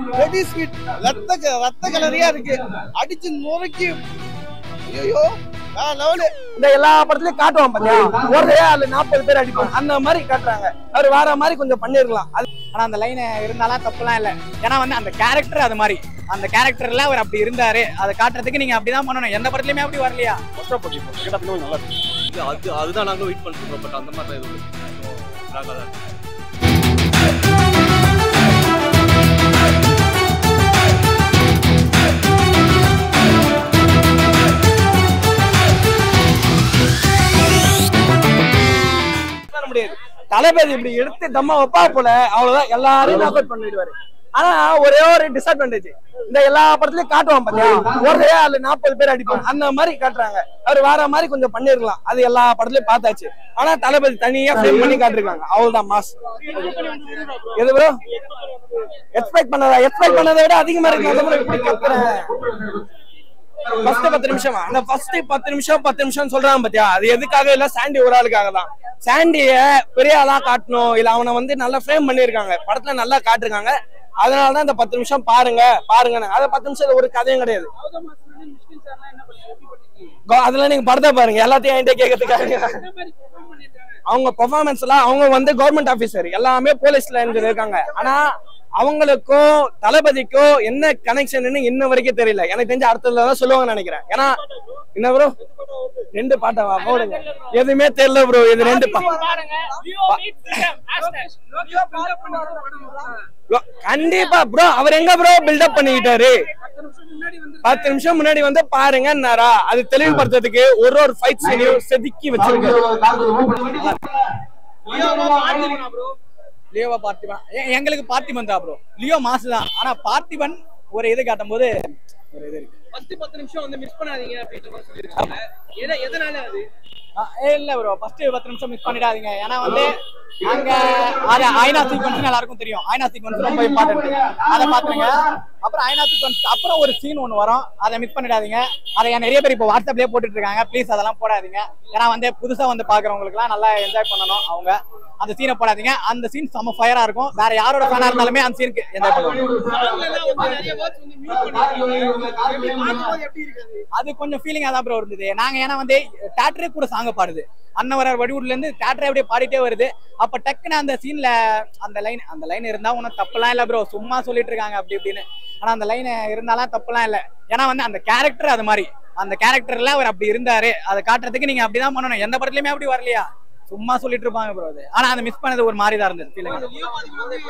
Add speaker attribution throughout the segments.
Speaker 1: Very sweet ரத்த க- ரத்த கலரியா இருக்கு அடிச்சு நுறுக்கி ஐயோ லெவலு
Speaker 2: இந்த எல்லா படத்துலயும் காட்டுவான் பாத்தியா ஒரே ஆளு நாற்பது பேர் அடிப்பாங்க அந்த மாதிரி காட்டுறாங்க அவர் வேற மாதிரி கொஞ்சம் பண்ணிருக்கலாம் அது
Speaker 3: ஆனா அந்த லைன் இருந்தாலும் தப்புலாம் இல்ல ஏன்னா வந்து அந்த கேரக்டர் அது மாதிரி அந்த கேரக்டர்ல அவர் அப்படி இருந்தாரு அதை காட்டுறதுக்கு நீங்க அப்படிதான் பண்ணணும் எந்த படத்துலயுமே அப்படி வரலையா
Speaker 4: இல்ல அது அதுதான் நாங்களும் வெயிட் பண்ணிருக்கோம் பட் அந்த மாதிரி எதுவும் இல்லை தான் இருக்கு.
Speaker 2: பண்ண முடியாது தளபதி இப்படி எடுத்து தம்மா வைப்பா போல அவ்வளவுதான் எல்லாரையும் நாக் பண்ணிடுவாரு ஆனா ஒரே ஒரு டிஸ்அட்வான்டேஜ் இந்த எல்லா படத்துலயும் காட்டுவான் பாத்தியா ஒரே ஆளு நாற்பது பேர் அடிப்பாங்க அந்த மாதிரி காட்டுறாங்க அவர் வேற மாதிரி கொஞ்சம் பண்ணிருக்கலாம் அது எல்லா படத்துலயும் பார்த்தாச்சு ஆனா தளபதி தனியா ஃப்ரேம் பண்ணி காட்டிருக்காங்க அவ்வளவுதான் மாஸ் எது ப்ரோ எக்ஸ்பெக்ட் பண்ணதா எக்ஸ்பெக்ட் பண்ணதை விட அதிகமா இருக்கு அந்த மாதிரி எப்படி கத்துறேன் ஃபர்ஸ்ட் பத்து நிமிஷமா அந்த ஃபர்ஸ்ட் பத்து நிமிஷம் பத்து நிமிஷம் சொல்றாங்க பாத்தியா அது எதுக்காக இல்ல சாண்டி ஒரு ஆளுக்காக தான் சாண்டிய பெரிய ஆளா காட்டணும் இல்ல அவனை வந்து நல்லா ஃப்ரேம் பண்ணிருக்காங்க படத்துல நல்லா காட்டிருக்காங்க அதனாலதான் இந்த பத்து நிமிஷம் பாருங்க பாருங்க அத பத்து நிமிஷம் ஒரு கதையும் கிடையாது கோ- அதெல்லாம் நீங்க படத்தை பாருங்க எல்லாத்தையும் என்கிட்ட கேட்கறதுக்காக அவங்க பெர்ஃபார்மன்ஸ் எல்லாம் அவங்க வந்து கவர்மெண்ட் ஆபீசர் எல்லாமே போலீஸ்ல இருந்து இருக்காங்க ஆனா அவங்களுக்கும் தளபதிக்கும் என்ன கனெக்ஷன் இன்ன வரைக்கும் தெரியல எனக்கு தெரிஞ்ச அடுத்ததுல தான் சொல்லுவாங்கன்னு நினைக்கிறேன் ஏன்னா என்ன ப்ரோ ரெண்டு பாட்டா போடுங்க எதுவுமே தெரியல ப்ரோ இது ரெண்டு பா Bro, கண்டிப்பா ப்ரோ அவர் எங்க ப்ரோ பில்டப் பண்ணிக்கிட்டாரு பத்து நிமிஷம் முன்னாடி வந்து பாருங்கன்னாரா அது தெளிவுபடுத்துறதுக்கு ஒரு ஒரு ஃபைட் சீனையும் செதுக்கி வச்சிருக்காரு
Speaker 3: லியோவா பார்த்திபன் எ- எங்களுக்கு பார்த்திபன் தான் ப்ரோ லியோ மாசு தான் ஆனா பார்த்திபன் ஒரு இது காட்டும் போது ஒரு இது இருக்கு
Speaker 5: ஃபர்ஸ்ட் பத்து நிமிஷம் வந்து மிஸ் பண்ணாதீங்க அப்படின்ற மாதிரி சொல்லியிருக்காங்க எதை எதனால அது
Speaker 3: ஆ, ஏ, இல்ல ப்ரோ ஃபர்ஸ்ட் பத்து நிமிஷம் மிஸ் பண்ணிடாதீங்க ஏன்னா வந்து அங்க அது ஐநா சீக்வன்ஸ் எல்லாருக்கும் தெரியும் ஐநா சீக்வன்ஸ் ரொம்ப இம்பார்ட்டன்ட் அதை பாத்துருங்க அப்புறம் ஐநா சீக்வன்ஸ் அப்புறம் ஒரு சீன் ஒன்று வரும் அதை மிஸ் பண்ணிடாதீங்க அதை நிறைய பேர் இப்போ வாட்ஸ்அப்லயே போட்டுட்டு இருக்காங்க ப்ளீஸ் அதெல்லாம் போடாதீங்க ஏன்னா வந்து புதுசா வந்து பாக்குறவங்களுக்குலாம் நல்லா என்ஜாய் பண்ணணும் அவங்க அந்த சீனை போடாதீங்க அந்த சீன் செம்ம ஃபயரா இருக்கும் வேற யாரோட ஃபேனா இருந்தாலுமே அந்த சீனுக்கு என்ஜாய் பண்ணுவாங்க
Speaker 5: படத்துலலாம் வந்து நிறைய வேர்ட்ஸ் வந்து மியூட் பண்ணிருக்காங்க எப்படி பார்க்கும்போது எப்படி இருக்காது
Speaker 3: அது கொஞ்சம் ஃபீலிங்கா தான் ப்ரோ இருந்தது நாங்க ஏன்னா வந்து தேட்டரே கூட சாங்க பாடுது அன்னவரார் வடிவூர்ல இருந்து தேட்டரே அப்படியே பாடிட்டே வருது அப்ப டக்குன்னு அந்த சீன்ல அந்த லைன் அந்த லைன் இருந்தா ஒன்றும் தப்புலாம் இல்ல ப்ரோ சும்மா சொல்லிட்டு இருக்காங்க அப்படி இப்படின்னு ஆனா அந்த லைன் இருந்தாலும் தப்புலாம் இல்ல ஏன்னா வந்து அந்த கேரக்டர் அது மாதிரி அந்த கேரக்டர்ல அவர் அப்படி இருந்தாரு அதை காட்டுறதுக்கு நீங்க அப்படிதான் பண்ணணும் எந்த படத்துலயுமே அப்படி வரலையா சும்மா சொல்லிட்டு இருப்பாங்க ப்ரோ அது ஆனா அதை மிஸ் பண்ணது ஒரு மாதிரி தான் இருந்தது ஃபீலிங்
Speaker 5: லியோ பாதிக்கு வந்து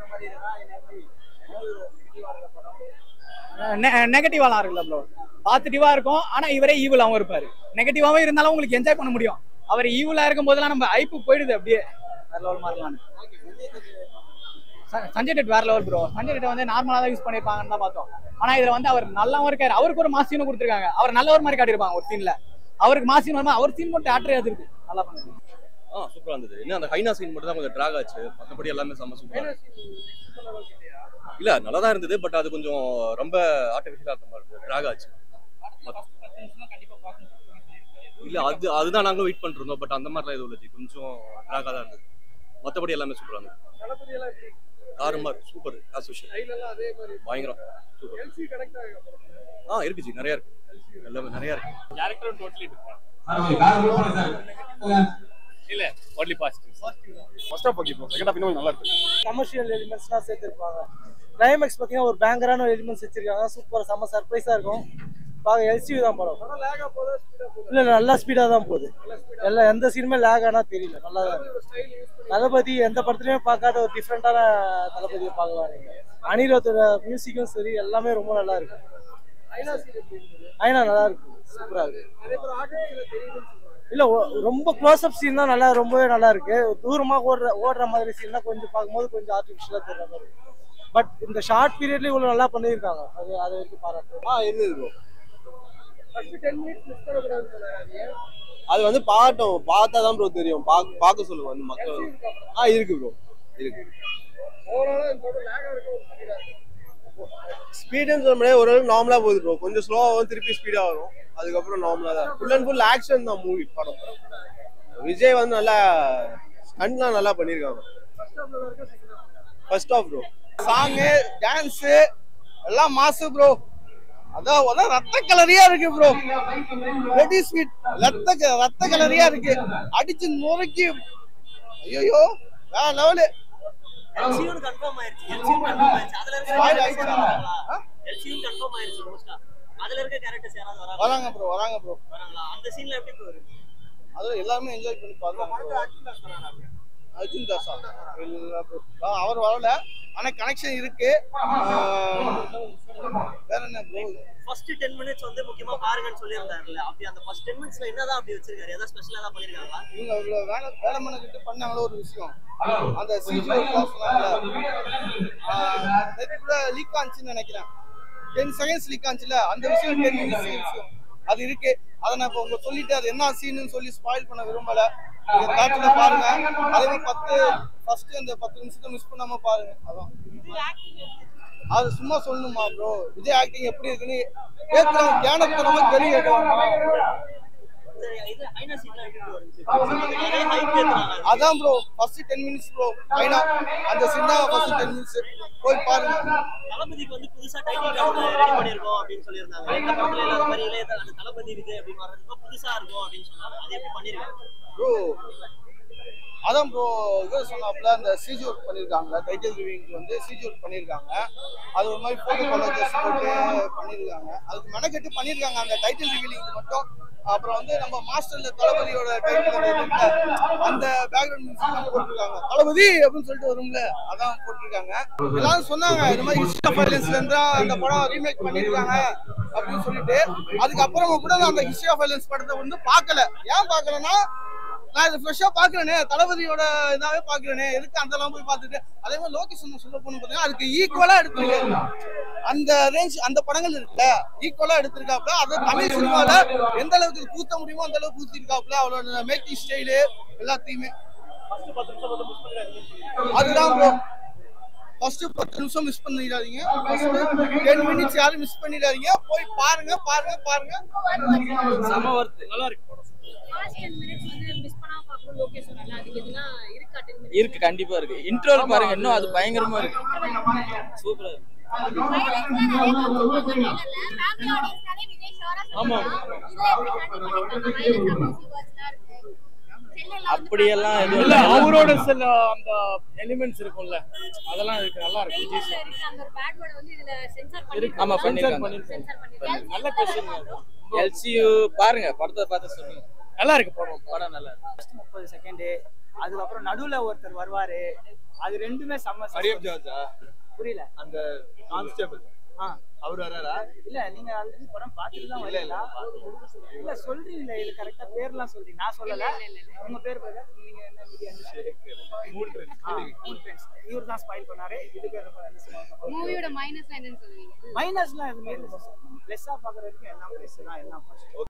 Speaker 3: நெகட்டிவாலாம் இருக்குல்ல ப்ரோ பாசிட்டிவா இருக்கும் ஆனா இவரே ஈவிலாவும் இருப்பாரு நெகட்டிவாவும் இருந்தாலும் உங்களுக்கு என்ஜாய் பண்ண முடியும் அவர் ஈவிலா இருக்கும் போதெல்லாம் நம்ம ஐப்பு போயிடுது அப்படியே வேற லெவல் மாதிரிலாம் ச- சஞ்சய் டெட் வேற லெவல் ப்ரோ சஞ்சய் டெட் வந்து நார்மலா தான் யூஸ் பண்ணிருப்பாங்கன்னு தான் பார்த்தோம் ஆனா இதுல வந்து அவர் நல்லாவும் இருக்காரு அவருக்கு ஒரு மாஸ் சீனும் கொடுத்துருக்காங்க அவர் நல்ல ஒரு மாதிரி காட்டியிருப்பாங்க ஒரு சீன்ல அவருக்கு மாஸ் சீன் வருமா அவர் சீன் மட்டும் ஆட்டரே அது இருக்கு நல்லா பண்ணுங்க
Speaker 4: ஆ சூப்பரா இருந்தது என்ன அந்த ஹைனா சீன் மட்டும் தான் கொஞ்சம் டிராக் ஆச்சு மற்றபடி எல்லாமே செம்ம சூப்பரா இல்ல நல்லா தான் இருந்தது பட் அது கொஞ்சம் ரொம்ப ஆர்டிஃபிஷியலா இருந்த மாதிரி இருந்தது டிராக் ஆச்சு மத்த- இல்ல அது அதுதான் நாங்களும் வெயிட் பண்ணிட்டு இருந்தோம் பட் அந்த மாதிரிலாம் எதுவும் இல்லை கொஞ்சம் டிராகா தான் இருந்தது மற்றபடி எல்லாமே சூப்பரா இருந்தது
Speaker 5: தளபதி எல்லாம் எப்படி
Speaker 4: தாறுமாறு சூப்பர் ஆஸ் யூஷுவல்
Speaker 5: கையிலலாம் அதே மாதிரி
Speaker 4: பயங்கரம் சூப்பர்
Speaker 5: எல்சி கனெக்ட் ஆகும்
Speaker 4: ஆ இருக்கு ஜி நிறைய இருக்கு எல்லாமே நிறைய இருக்கு
Speaker 6: இல்ல only positive
Speaker 7: first half okay bro second half இன்னும் நல்லா இருக்கு
Speaker 2: கமர்ஷியல் எலிமெண்ட்ஸ்லாம் சேர்த்துருப்பாங்க கிளைமேக்ஸ் பார்த்தீங்கன்னா ஒரு பேங்கரான எலிமெண்ட்ஸ் வச்சிருக்காங்க சூப்பர் செம்ம சர்ப்ரைஸாக இருக்கும் பார்க்க எல்சியூ தான் படம்
Speaker 5: லேகா போதா ஸ்பீடா போதா
Speaker 2: இல்லை நல்லா ஸ்பீடாக தான் போகுது எல்லாம் எந்த சீனுமே லேக் ஆனால் தெரியல நல்லா தான் இருக்கு
Speaker 5: ஸ்டைல் யூஸ்
Speaker 2: தளபதி எந்த படத்துலையுமே பார்க்காத ஒரு டிஃப்ரெண்ட்டான தளபதியை பார்க்கலாம் நீங்கள் அனிரோத்தோட மியூசிக்கும் சரி எல்லாமே ரொம்ப நல்லா இருக்கு
Speaker 5: ஐநா சீன் எப்படி இருந்தது
Speaker 2: ஐனா நல்லா இருக்கு சூப்பராக இருக்கு
Speaker 5: நிறைய பேர் ஆர்டிஃபிஷியல தெரியுதுன்னு சொல்றாங்க
Speaker 2: இல்ல ஒ- ரொம்ப க்ளோஸ் அப் சீன் தான் நல்லா ரொம்பவே நல்லா இருக்கு தூரமா ஓடுற ஓடுற மாதிரி சீன் தான் கொஞ்சம் பார்க்கும்போது கொஞ்சம் ஆர்டிஃபிஷியலா தெரியுற மாதிரி பட் இந்த ஷார்ட் பீரியட்ல இவ்வளவு நல்லா பண்ணியிருக்காங்க அது அதை வரைக்கும் பாராட்டு
Speaker 1: ஆ இருந்தது bro
Speaker 5: first ten minutes miss பண்ணக்கூடாதுன்னு சொன்னாங்க ஏன்
Speaker 1: அது வந்து பாட்டும் பார்த்தா தான் ப்ரோ தெரியும் பார்க்க பார்க்க சொல்லுங்க வந்து மக்கள் ஆ இருக்கு ப்ரோ இருக்கு
Speaker 5: ஓவராலா இந்த படம் லேகா இருக்க ஒரு ஸ்பீடா இருக்கு
Speaker 1: ஸ்பீடுன்னு சொல்ல முடியாது ஓரளவுக்கு நார்மலா போகுது ப்ரோ கொஞ்சம் ஸ்லோவாகும் திருப்பி ஸ்பீடா வரும் அதுக்கப்புறம் நார்மலா தான் ஃபுல் அண்ட் ஃபுல் ஆக்ஷன் தான் மூவி படம் விஜய் வந்து நல்லா ஸ்டண்ட்லாம் நல்லா பண்ணியிருக்காங்க
Speaker 5: ஃபர்ஸ்ட் ஹாஃப்ல தான் இருக்கு second half
Speaker 1: first half bro
Speaker 6: song dance எல்லாம் மாசு ப்ரோ அதான் அதான் ரத்த கலரியா இருக்கு ப்ரோ ரெடி ஸ்வீட் ரத்த க- ரத்த கலரியா இருக்கு அடிச்சு நொறுக்கி ஐயோ வேற லெவலு
Speaker 8: எல்சியும் கன்ஃபார்ம் ஆயிருச்சு எல்சியும் கன்ஃபார்ம் ஆயிருச்சு அதுல இருக்க
Speaker 6: Spoil
Speaker 8: characters
Speaker 6: ஆயிடுச்சா?
Speaker 8: வராங்களா? எல்சியும் கன்ஃபார்ம் ஆயிருச்சு மோஸ்டா அதுல இருக்க கேரக்டர்ஸ் யாராவது வராங்களா
Speaker 6: வராங்க ப்ரோ வராங்க ப்ரோ
Speaker 8: வராங்களா அந்த சீன்ல எப்படி ப்ரோ இருக்கு
Speaker 6: அதுல எல்லாருமே என்ஜாய் பண்ணி பார்த்தாங்க அர்ஜுன் தாஸா இல்ல bro. ஆ, அவர் வரல ஆனா கனெக்ஷன் இருக்கு ஆஹ், வேற என்ன ப்ரோ
Speaker 8: ஃபர்ஸ்ட் டென் மினிட்ஸ் வந்து முக்கியமா பாருங்கன்னு சொல்லியிருந்தாருல்ல அப்படி அந்த ஃபர்ஸ்ட் டென் மினிட்ஸ்ல என்னதான் அப்படி வச்சிருக்காரு ஏதாவது ஸ்பெஷலா தான் பண்ணிருக்காங்களா
Speaker 6: இவங்க இவ்வளவு வேலை வேலை மண்ணிட்டு பண்ணாங்களோ ஒரு விஷயம் அந்த சிஜிஓ சொன்னாங்கல்ல நேற்று கூட லீக் ஆச்சுன்னு நினைக்கிறேன் டென் செகண்ட்ஸ் லீக் ஆச்சுல அந்த விஷயம் டென் மினிட்ஸ் விஷயம் அது இருக்கு அதை நான் இப்போ உங்க சொல்லிட்டு அது என்ன சீன்னு சொல்லி ஸ்பாயில் பண்ண விரும்பல நீங்க தேட்டர்ல பாருங்க அதே மாதிரி பத்து ஃபர்ஸ்ட் அந்த பத்து நிமிஷத்தை மிஸ் பண்ணாம பாருங்க அதான் அது சும்மா சொல்லணுமா ப்ரோ விஜய் ஆக்டிங் எப்படி இருக்குன்னு கேட்கறவங்க கேனத்தனமா கேள்வி கேட்கறாங்க
Speaker 8: சரி இது ஐநா சீன்ல எப்படி ப்ரோ இருந்துச்சு நிறைய ஹைப் ஏத்துறாங்க
Speaker 6: அதான் bro first ten minutes bro ஐனா அந்த சின்ன ஃபர்ஸ்ட் டென் மினிட்ஸ் போய் பாருங்க
Speaker 8: தளபதிக்கு வந்து புதுசா டைட்டில் கார்டு ரெடி பண்ணிருக்கோம் அப்படின்னு சொல்லியிருந்தாங்க இந்த படத்துல இல்லாத மாதிரி இளைய தல- அந்த தளபதி விஜய் அப்படின்னு வர்றதுக்கு புதுசா இருக்கும் அப்படின்னு சொன்னாங்க அது எப்படி பண்ணிருக்காங்க
Speaker 6: ப்ரோ அதான் ப்ரோ இது சொன்னாப்ல அந்த சிஜூர் பண்ணியிருக்காங்க டைட்டில் ரிவியூக்கு வந்து சிஜூர் பண்ணியிருக்காங்க அது ஒரு மாதிரி போட்டோ காலேஜஸ் போட்டு பண்ணியிருக்காங்க அதுக்கு மெனக்கெட்டு பண்ணியிருக்காங்க அந்த டைட்டில் ரிவீலிங்க்கு மட்டும் அப்புறம் வந்து நம்ம மாஸ்டர்ல தளபதியோட டைட்டில் அந்த பேக்ரவுண்ட் மியூசிக் போட்டிருக்காங்க தளபதி அப்படின்னு சொல்லிட்டு வரும்ல அதான் போட்டிருக்காங்க எல்லாரும் சொன்னாங்க இந்த மாதிரி ஹிஸ்டரி ஆஃப் வயலன்ஸ்ல இருந்தா அந்த படம் ரீமேக் பண்ணிருக்காங்க அப்படின்னு சொல்லிட்டு அதுக்கப்புறமா கூட நான் அந்த ஹிஸ்டரி ஆஃப் வயலன்ஸ் படத்தை வந்து பார்க்கல ஏன் பார்க்கலன்னா நான் இது ஃப்ரெஷ்ஷாக பார்க்குறேனே தளபதியோட இதாகவே பார்க்குறேனே எதுக்கு அதெல்லாம் போய் பார்த்துட்டு அதே மாதிரி லோகேஷன் சொல்ல போகணும் பார்த்தீங்கன்னா அதுக்கு ஈக்குவலாக எடுத்திருக்காரு அந்த ரேஞ்ச் அந்த படங்கள் இருக்குல்ல ஈக்குவலாக எடுத்திருக்காப்ல அது தமிழ் சினிமாவில் எந்த அளவுக்கு இது பூத்த முடியுமோ அந்த அளவுக்கு பூத்திருக்காப்ல அவரோட மேக்கிங் ஸ்டைலு எல்லாத்தையுமே அதுதான் ப்ரோ ஃபர்ஸ்ட் பத்து நிமிஷம் மிஸ் பண்ணிடாதீங்க டென் மினிட்ஸ் யாரும் மிஸ் பண்ணிடாதீங்க போய் பாருங்க பாருங்க பாருங்க
Speaker 2: செம ஒர்த்து நல்லா இருக்கு படம்.
Speaker 9: லாஸ்ட் டென் மினிட்ஸ் வந்து மிஸ் பண்ணாம பார்க்கணும் லொகேஷன் நல்லா அதுக்கு எதுனா இருக்கா டென் மினிட்ஸ்
Speaker 2: இருக்கு கண்டிப்பா இருக்கு இன்ட்ரோல் பாருங்க இன்னும் அது பயங்கரமா இருக்கு சூப்பரா இருக்கு ஆமா. அப்படியெல்லாம் எதுவும்
Speaker 5: இல்ல
Speaker 2: இல்ல
Speaker 5: அவரோட சில அந்த எலிமெண்ட்ஸ் இருக்கும்ல அதெல்லாம் இருக்கு நல்லா இருக்கு விஜய் சார்
Speaker 2: ஆமா, பண்ணிருக்காங்க.
Speaker 5: நல்ல கொஸ்டின்
Speaker 2: எல்சியூ பாருங்க படத்தை பார்த்து சொல்லுங்க
Speaker 5: நல்லா இருக்கு படம்
Speaker 2: படம் நல்லா இருக்கு
Speaker 3: முப்பது செகண்ட் அதுக்கப்புறம் நடுவுல ஒருத்தர் வருவாரு அது ரெண்டுமே செம்ம
Speaker 7: ஹரியப் ஜார்ஜா
Speaker 3: புரியல
Speaker 7: அந்த கான்ஸ்டபிள்
Speaker 3: ஆ
Speaker 7: அவர் வராரா
Speaker 3: இல்ல நீங்க ஆல்ரெடி படம் பார்த்துட்டு தான் வரீங்களா இல்ல சொல்றீங்களே இது கரெக்டா பேர்லாம் சொல்றீங்க நான் சொல்லல உங்க பேர் brother? நீங்க என்ன media
Speaker 7: மூணு friends.
Speaker 3: இவர் தான் ஸ்பாயில் பண்ணாரு இது பேர்
Speaker 9: மூவியோட மைனஸ் என்னன்னு சொல்லுவீங்க
Speaker 3: மைனஸ்லாம் எதுவுமே இல்லை பிளஸ்ஸா பாக்குறதுக்கு எல்லாம் பிளஸ் தான் எல்லாம்